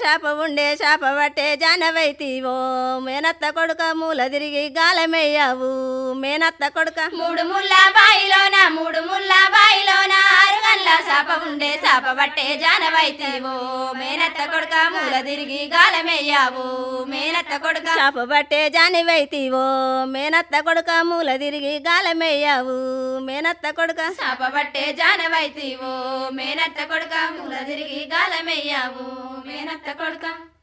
శాప ఉండే శాప పట్టే జానవైతివో మేనత్త కొడుక మూల తిరిగి గాలమయ్యావు మేనత్త కొడుక మూడు ముళ్ళ బాయిలోన మూడు ముళ్ళ బాయిలోన ఆరు గంటల సాప ఉండే సాప పట్టే జానవైతేవో మేనత్త కొడుక మూల తిరిగి గాలమయ్యావు మేనత్త కొడుక శాప పట్టే జానివైతివో మేనత్త కొడుక మూల తిరిగి గాలమయ్యావు మేనత్త కొడుక సాప పట్టే జానవైతేవో మేనత్త కొడుక మూల తిరిగి గాలమయ్యావు మేనత్త కొడుక